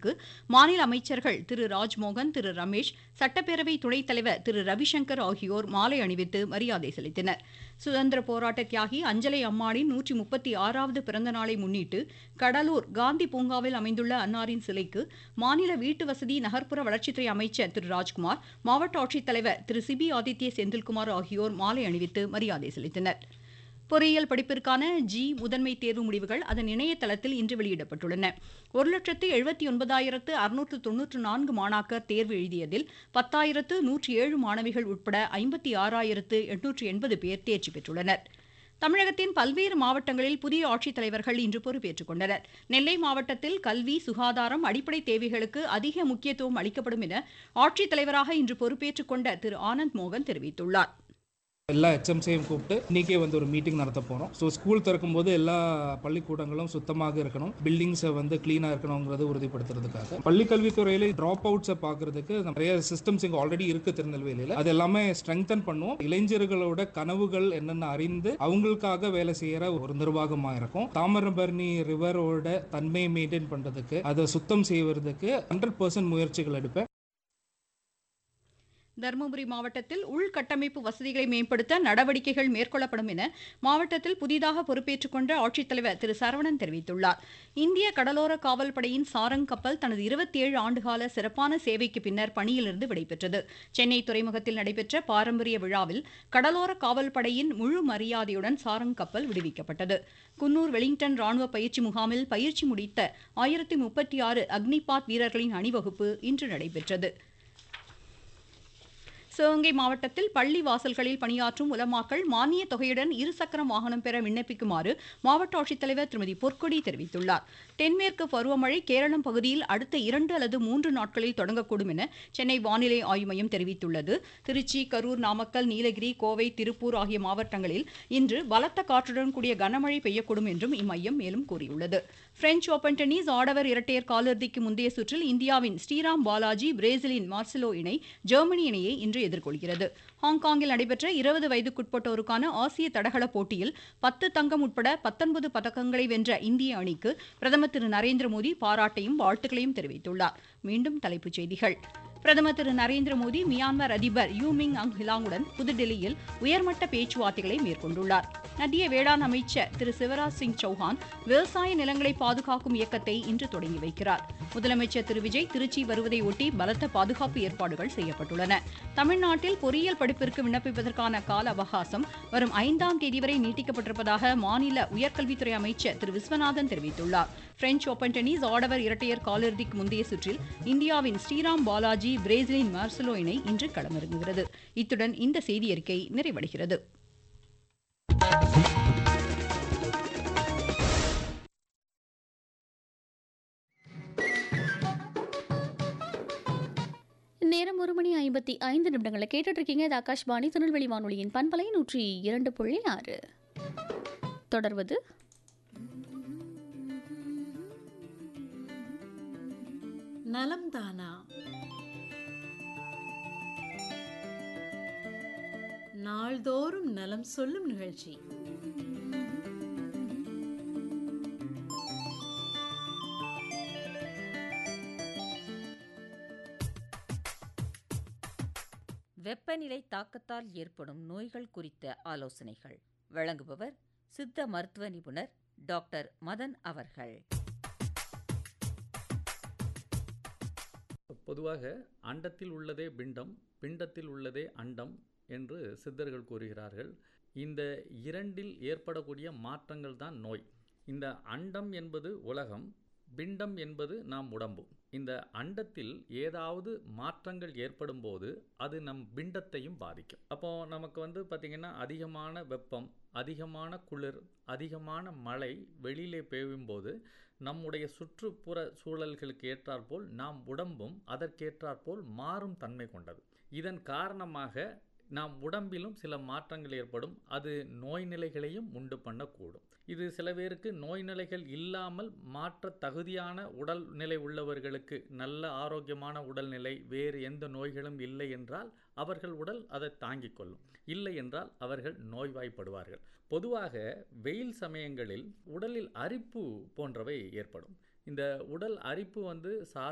சிலைக்கு மாநில அமைச்சர்கள் திரு ராஜ்மோகன் திரு ரமேஷ் சட்டப்பேரவை துணைத் தலைவர் திரு ரவிசங்கர் ஆகியோர் மாலை அணிவித்து மரியாதை செலுத்தினர் சுதந்திர போராட்ட தியாகி அஞ்சலை அம்மானின் நூற்றி முப்பத்தி ஆறாவது பிறந்த நாளை முன்னிட்டு கடலூர் காந்தி பூங்காவில் அமைந்துள்ள அன்னாரின் சிலைக்கு மாநில வீட்டு வசதி நகர்ப்புற வளர்ச்சித்துறை அமைச்சர் திரு ராஜ்குமார் மாவட்ட ஆட்சித்தலைவர் திரு சிபி ஆதித்ய செந்தில்குமார் ஆகியோர் மாலை அணிவித்து மரியாதை செலுத்தினர் பொறியியல் படிப்பிற்கான ஜி முதன்மை தேர்வு முடிவுகள் அதன் இணையதளத்தில் இன்று வெளியிடப்பட்டுள்ளன ஒரு லட்சத்து எழுபத்தி ஒன்பதாயிரத்து அறுநூற்று தொன்னூற்று நான்கு மாணாக்கர் தேர்வு எழுதியதில் பத்தாயிரத்து நூற்றி ஏழு மாணவிகள் உட்பட ஐம்பத்தி ஆறாயிரத்து எண்ணூற்று எண்பது பேர் தேர்ச்சி பெற்றுள்ளனர் தமிழகத்தின் பல்வேறு மாவட்டங்களில் புதிய ஆட்சித்தலைவர்கள் இன்று பொறுப்பேற்றுக் கொண்டனர் நெல்லை மாவட்டத்தில் கல்வி சுகாதாரம் அடிப்படை தேவைகளுக்கு அதிக முக்கியத்துவம் அளிக்கப்படும் என ஆட்சித்தலைவராக இன்று பொறுப்பேற்றுக் கொண்ட திரு ஆனந்த் மோகன் தெரிவித்துள்ளார் எல்லா ஹெச்எம்சியும் கூப்பிட்டு இன்னைக்கே வந்து ஒரு மீட்டிங் நடத்த போகிறோம் ஸோ ஸ்கூல் திறக்கும் போது எல்லா பள்ளிக்கூடங்களும் சுத்தமாக இருக்கணும் பில்டிங்ஸை வந்து க்ளீனாக இருக்கணுங்கிறத உறுதிப்படுத்துறதுக்காக பள்ளி கல்வித்துறையில ட்ராப் அவுட்ஸை பார்க்கறதுக்கு நிறைய சிஸ்டம்ஸ் இங்கே ஆல்ரெடி இருக்கு திருநெல்வேலியில் அது எல்லாமே ஸ்ட்ரெங்தன் பண்ணுவோம் இளைஞர்களோட கனவுகள் என்னென்ன அறிந்து அவங்களுக்காக வேலை செய்யற ஒரு நிர்வாகமாக இருக்கும் தாமிரபரணி ரிவரோட தன்மையை மெயின்டைன் பண்ணுறதுக்கு அதை சுத்தம் செய்வதற்கு ஹண்ட்ரட் பர்சன்ட் முயற்சிகள் எடுப்பேன் தருமபுரி மாவட்டத்தில் உள்கட்டமைப்பு வசதிகளை மேம்படுத்த நடவடிக்கைகள் மேற்கொள்ளப்படும் என மாவட்டத்தில் புதிதாக பொறுப்பேற்றுக் கொண்ட ஆட்சித்தலைவர் திரு சரவணன் தெரிவித்துள்ளார் இந்திய கடலோர காவல் படையின் சாரங் கப்பல் தனது இருபத்தி ஏழு ஆண்டுகால சிறப்பான சேவைக்கு பின்னர் பணியிலிருந்து விடைபெற்றது சென்னை துறைமுகத்தில் நடைபெற்ற பாரம்பரிய விழாவில் கடலோர காவல் படையின் முழு மரியாதையுடன் சாரங் கப்பல் விடுவிக்கப்பட்டது குன்னூர் வெலிங்டன் ராணுவ பயிற்சி முகாமில் பயிற்சி முடித்த ஆயிரத்தி முப்பத்தி ஆறு அக்னிபாத் வீரர்களின் அணிவகுப்பு இன்று நடைபெற்றது சிவகங்கை மாவட்டத்தில் பள்ளி வாசல்களில் பணியாற்றும் உலமாக்கள் மானிய தொகையுடன் இருசக்கர வாகனம் பெற விண்ணப்பிக்குமாறு மாவட்ட ஆட்சித்தலைவர் திருமதி பொற்கொடி தெரிவித்துள்ளார் தென்மேற்கு பருவமழை கேரளம் பகுதியில் அடுத்த இரண்டு அல்லது மூன்று நாட்களில் தொடங்கக்கூடும் என சென்னை வானிலை ஆய்வு மையம் தெரிவித்துள்ளது திருச்சி கரூர் நாமக்கல் நீலகிரி கோவை திருப்பூர் ஆகிய மாவட்டங்களில் இன்று பலத்த காற்றுடன் கூடிய கனமழை பெய்யக்கூடும் என்றும் இம்மையம் மேலும் கூறியுள்ளது பிரெஞ்ச் ஓபன் டென்னிஸ் ஆடவர் இரட்டையர் காலிறுதிக்கு முந்தைய சுற்றில் இந்தியாவின் ஸ்ரீராம் பாலாஜி பிரேசிலின் மார்செலோ இணை ஜெர்மனி இணையை இன்று எதிர்கொள்கிறது ஹாங்காங்கில் நடைபெற்ற இருபது வயதுக்குட்பட்டோருக்கான ஆசிய தடகள போட்டியில் பத்து தங்கம் உட்பட பத்தொன்பது பதக்கங்களை வென்ற இந்திய அணிக்கு பிரதமர் திரு நரேந்திர மோடி பாராட்டையும் வாழ்த்துக்களையும் தெரிவித்துள்ளார் மீண்டும் தலைப்புச் செய்திகள் பிரதமர் திரு நரேந்திர மோடி மியான்மர் அதிபர் யூமிங் அங் ஹிலாங்குடன் புதுடில்லியில் உயர்மட்ட பேச்சுவார்த்தைகளை மேற்கொண்டுள்ளார் மத்திய வேளாண் அமைச்சர் திரு சிவராஜ் சிங் சௌஹான் விவசாய நிலங்களை பாதுகாக்கும் இயக்கத்தை இன்று தொடங்கி வைக்கிறார் முதலமைச்சர் திரு விஜய் திருச்சி வருவதை ஒட்டி பலத்த பாதுகாப்பு ஏற்பாடுகள் செய்யப்பட்டுள்ளன தமிழ்நாட்டில் பொறியியல் படிப்பிற்கு விண்ணப்பிப்பதற்கான கால அவகாசம் வரும் ஐந்தாம் தேதி வரை நீட்டிக்கப்பட்டிருப்பதாக மாநில உயர்கல்வித்துறை அமைச்சர் திரு விஸ்வநாதன் தெரிவித்துள்ளார் பிரெஞ்ச் ஓபன் டென்னிஸ் ஆடவர் இரட்டையர் காலிறுதிக்கு முந்தைய சுற்றில் இந்தியாவின் ஸ்ரீராம் பாலாஜி பிரேசிலின் மார்சலோ இணை இன்று களமிறங்குகிறது இத்துடன் இந்த செய்தி அறிக்கை நிறைவடைகிறது நேரம் ஒரு மணி ஐம்பத்தி ஐந்து நிமிடங்களை கேட்டுட்டு இருக்கீங்க இது ஆகாஷ்வாணி திருநெல்வேலி வானொலியின் பண்பலை நூற்றி இரண்டு புள்ளி ஆறு தொடர்வது நலம் தானா நாள்தோறும் நலம் சொல்லும் நிகழ்ச்சி வெப்பநிலை தாக்கத்தால் ஏற்படும் நோய்கள் குறித்த ஆலோசனைகள் வழங்குபவர் சித்த மருத்துவ நிபுணர் டாக்டர் மதன் அவர்கள் பொதுவாக அண்டத்தில் உள்ளதே பிண்டம் பிண்டத்தில் உள்ளதே அண்டம் என்று சித்தர்கள் கூறுகிறார்கள் இந்த இரண்டில் ஏற்படக்கூடிய மாற்றங்கள் தான் நோய் இந்த அண்டம் என்பது உலகம் பிண்டம் என்பது நாம் உடம்பு இந்த அண்டத்தில் ஏதாவது மாற்றங்கள் ஏற்படும் போது அது நம் பிண்டத்தையும் பாதிக்கும் அப்போ நமக்கு வந்து பார்த்திங்கன்னா அதிகமான வெப்பம் அதிகமான குளிர் அதிகமான மழை வெளியிலே பெய்யும்போது நம்முடைய சுற்றுப்புற சூழல்களுக்கு ஏற்றாற்போல் நாம் உடம்பும் அதற்கேற்றாற்போல் மாறும் தன்மை கொண்டது இதன் காரணமாக நாம் உடம்பிலும் சில மாற்றங்கள் ஏற்படும் அது நோய் நிலைகளையும் உண்டு பண்ணக்கூடும் இது சில பேருக்கு நோய் நிலைகள் இல்லாமல் மாற்ற தகுதியான உடல் நிலை உள்ளவர்களுக்கு நல்ல ஆரோக்கியமான உடல்நிலை வேறு எந்த நோய்களும் இல்லை என்றால் அவர்கள் உடல் அதை தாங்கிக் கொள்ளும் இல்லை என்றால் அவர்கள் நோய்வாய்ப்படுவார்கள் பொதுவாக வெயில் சமயங்களில் உடலில் அரிப்பு போன்றவை ஏற்படும் இந்த உடல் அரிப்பு வந்து சா